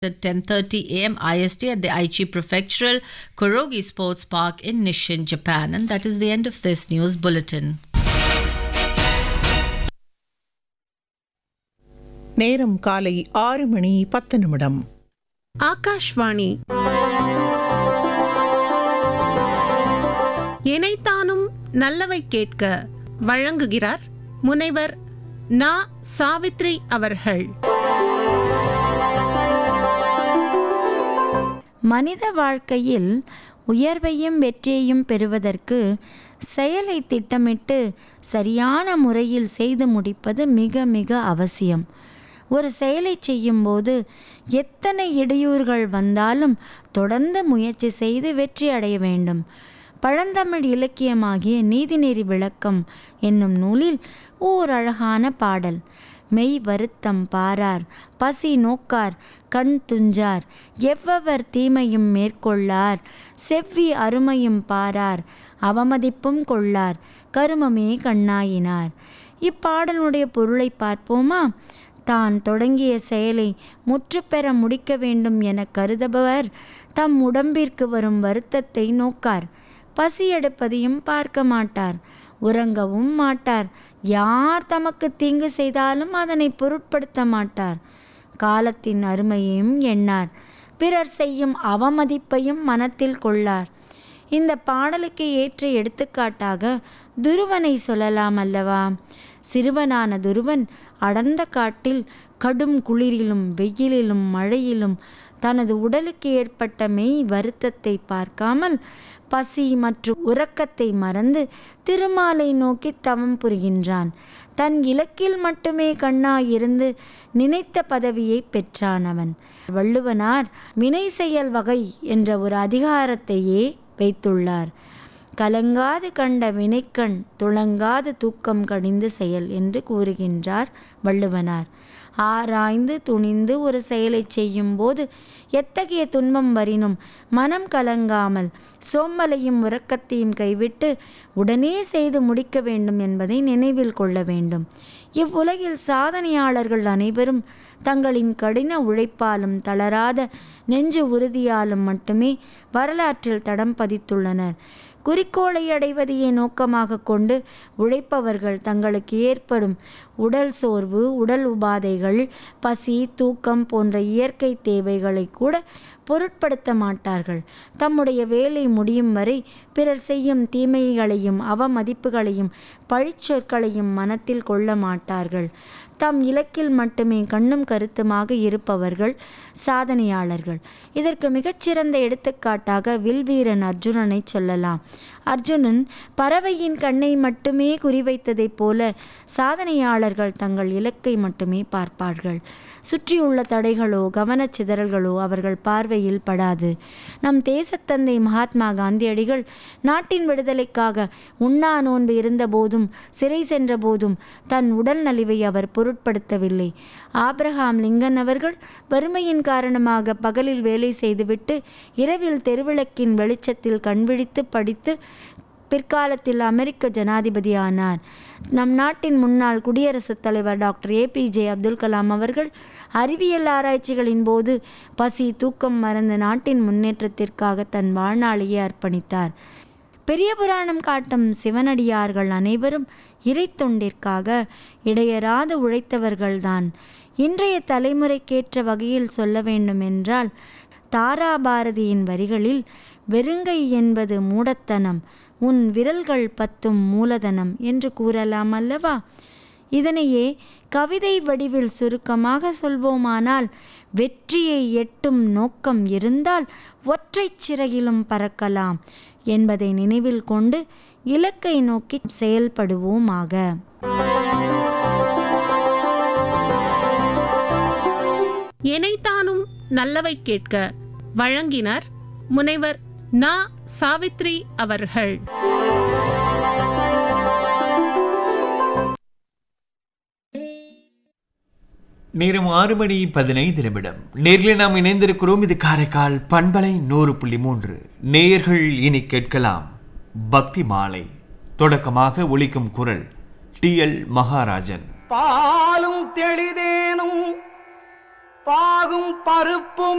at 10:30 a.m. IST at the Aichi Prefectural Kurogi Sports Park in Nishin, Japan. And that is the end of this news bulletin. நேரம் காலை ஆறு மணி பத்து நிமிடம் ஆகாஷ்வாணி எனைத்தானும் நல்லவை கேட்க வழங்குகிறார் முனைவர் நா சாவித்ரி அவர்கள் மனித வாழ்க்கையில் உயர்வையும் வெற்றியையும் பெறுவதற்கு செயலை திட்டமிட்டு சரியான முறையில் செய்து முடிப்பது மிக மிக அவசியம் ஒரு செயலை செய்யும்போது எத்தனை இடையூறுகள் வந்தாலும் தொடர்ந்து முயற்சி செய்து வெற்றி அடைய வேண்டும் பழந்தமிழ் இலக்கியமாகிய நீதிநெறி விளக்கம் என்னும் நூலில் ஓர் அழகான பாடல் மெய் வருத்தம் பாரார் பசி நோக்கார் கண் துஞ்சார் எவ்வவர் தீமையும் மேற்கொள்ளார் செவ்வி அருமையும் பாரார் அவமதிப்பும் கொள்ளார் கருமமே கண்ணாயினார் இப்பாடலுடைய பொருளை பார்ப்போமா தான் தொடங்கிய செயலை முற்றுப்பெற முடிக்க வேண்டும் என கருதுபவர் தம் உடம்பிற்கு வரும் வருத்தத்தை நோக்கார் பசி எடுப்பதையும் பார்க்க மாட்டார் உறங்கவும் மாட்டார் யார் தமக்கு தீங்கு செய்தாலும் அதனை பொருட்படுத்த மாட்டார் காலத்தின் அருமையையும் எண்ணார் பிறர் செய்யும் அவமதிப்பையும் மனத்தில் கொள்ளார் இந்த பாடலுக்கு ஏற்ற எடுத்துக்காட்டாக துருவனை சொல்லலாம் அல்லவா சிறுவனான துருவன் அடர்ந்த காட்டில் கடும் குளிரிலும் வெயிலிலும் மழையிலும் தனது உடலுக்கு ஏற்பட்ட மெய் வருத்தத்தை பார்க்காமல் பசி மற்றும் உறக்கத்தை மறந்து திருமாலை நோக்கி தவம் புரிகின்றான் தன் இலக்கில் மட்டுமே கண்ணாயிருந்து நினைத்த பதவியை பெற்றான் அவன் வள்ளுவனார் வினை செயல் வகை என்ற ஒரு அதிகாரத்தையே வைத்துள்ளார் கலங்காது கண்ட வினைக்கண் துளங்காது தூக்கம் கடிந்து செயல் என்று கூறுகின்றார் வள்ளுவனார் ஆராய்ந்து துணிந்து ஒரு செயலை செய்யும்போது எத்தகைய துன்பம் வரினும் மனம் கலங்காமல் சோம்பலையும் உறக்கத்தையும் கைவிட்டு உடனே செய்து முடிக்க வேண்டும் என்பதை நினைவில் கொள்ள வேண்டும் இவ்வுலகில் சாதனையாளர்கள் அனைவரும் தங்களின் கடின உழைப்பாலும் தளராத நெஞ்சு உறுதியாலும் மட்டுமே வரலாற்றில் தடம் பதித்துள்ளனர் குறிக்கோளை அடைவதையே நோக்கமாக கொண்டு உழைப்பவர்கள் தங்களுக்கு ஏற்படும் உடல் சோர்வு உடல் உபாதைகள் பசி தூக்கம் போன்ற இயற்கை தேவைகளை கூட பொருட்படுத்த மாட்டார்கள் தம்முடைய வேலை முடியும் வரை பிறர் செய்யும் தீமைகளையும் அவமதிப்புகளையும் பழிச்சொற்களையும் மனத்தில் கொள்ள மாட்டார்கள் தம் இலக்கில் மட்டுமே கண்ணும் கருத்துமாக இருப்பவர்கள் சாதனையாளர்கள் இதற்கு மிகச்சிறந்த எடுத்துக்காட்டாக வில்வீரன் அர்ஜுனனை சொல்லலாம் அர்ஜுனன் பறவையின் கண்ணை மட்டுமே குறிவைத்ததைப் போல சாதனையாளர்கள் தங்கள் இலக்கை மட்டுமே பார்ப்பார்கள் சுற்றியுள்ள தடைகளோ கவனச்சிதறல்களோ அவர்கள் பார்வையில் படாது நம் தேசத்தந்தை மகாத்மா காந்தியடிகள் நாட்டின் விடுதலைக்காக உண்ணா நோன்பு இருந்தபோதும் சிறை சென்ற போதும் தன் உடல் நலிவை அவர் பொருட்படுத்தவில்லை ஆப்ரஹாம் லிங்கன் அவர்கள் வறுமையின் காரணமாக பகலில் வேலை செய்துவிட்டு இரவில் தெருவிளக்கின் வெளிச்சத்தில் கண்விழித்து படித்து பிற்காலத்தில் அமெரிக்க ஜனாதிபதி ஆனார் நம் நாட்டின் முன்னாள் குடியரசுத் தலைவர் டாக்டர் ஏபிஜே அப்துல் கலாம் அவர்கள் அறிவியல் ஆராய்ச்சிகளின் போது பசி தூக்கம் மறந்து நாட்டின் முன்னேற்றத்திற்காக தன் வாழ்நாளையே அர்ப்பணித்தார் பெரிய புராணம் காட்டும் சிவனடியார்கள் அனைவரும் இறை தொண்டிற்காக இடையராது உழைத்தவர்கள்தான் இன்றைய தலைமுறைக்கேற்ற வகையில் சொல்ல வேண்டுமென்றால் தாராபாரதியின் வரிகளில் வெறுங்கை என்பது மூடத்தனம் உன் விரல்கள் பத்தும் மூலதனம் என்று கூறலாம் அல்லவா இதனையே கவிதை வடிவில் சுருக்கமாக சொல்வோமானால் வெற்றியை எட்டும் நோக்கம் இருந்தால் ஒற்றை சிறகிலும் பறக்கலாம் என்பதை நினைவில் கொண்டு இலக்கை நோக்கி செயல்படுவோமாக எனைத்தானும் நல்லவை கேட்க வழங்கினார் முனைவர் நா சாவித்ரி அவர்கள் நேரம் ஆறு மணி பதினைந்து நிமிடம் நேரில் நாம் இணைந்திருக்கிறோம் இது காரைக்கால் பண்பலை நூறு புள்ளி மூன்று நேயர்கள் இனி கேட்கலாம் பக்தி மாலை தொடக்கமாக ஒலிக்கும் குரல் டி எல் மகாராஜன் பாலும் தெளிதேனும் பாகும் பருப்பும்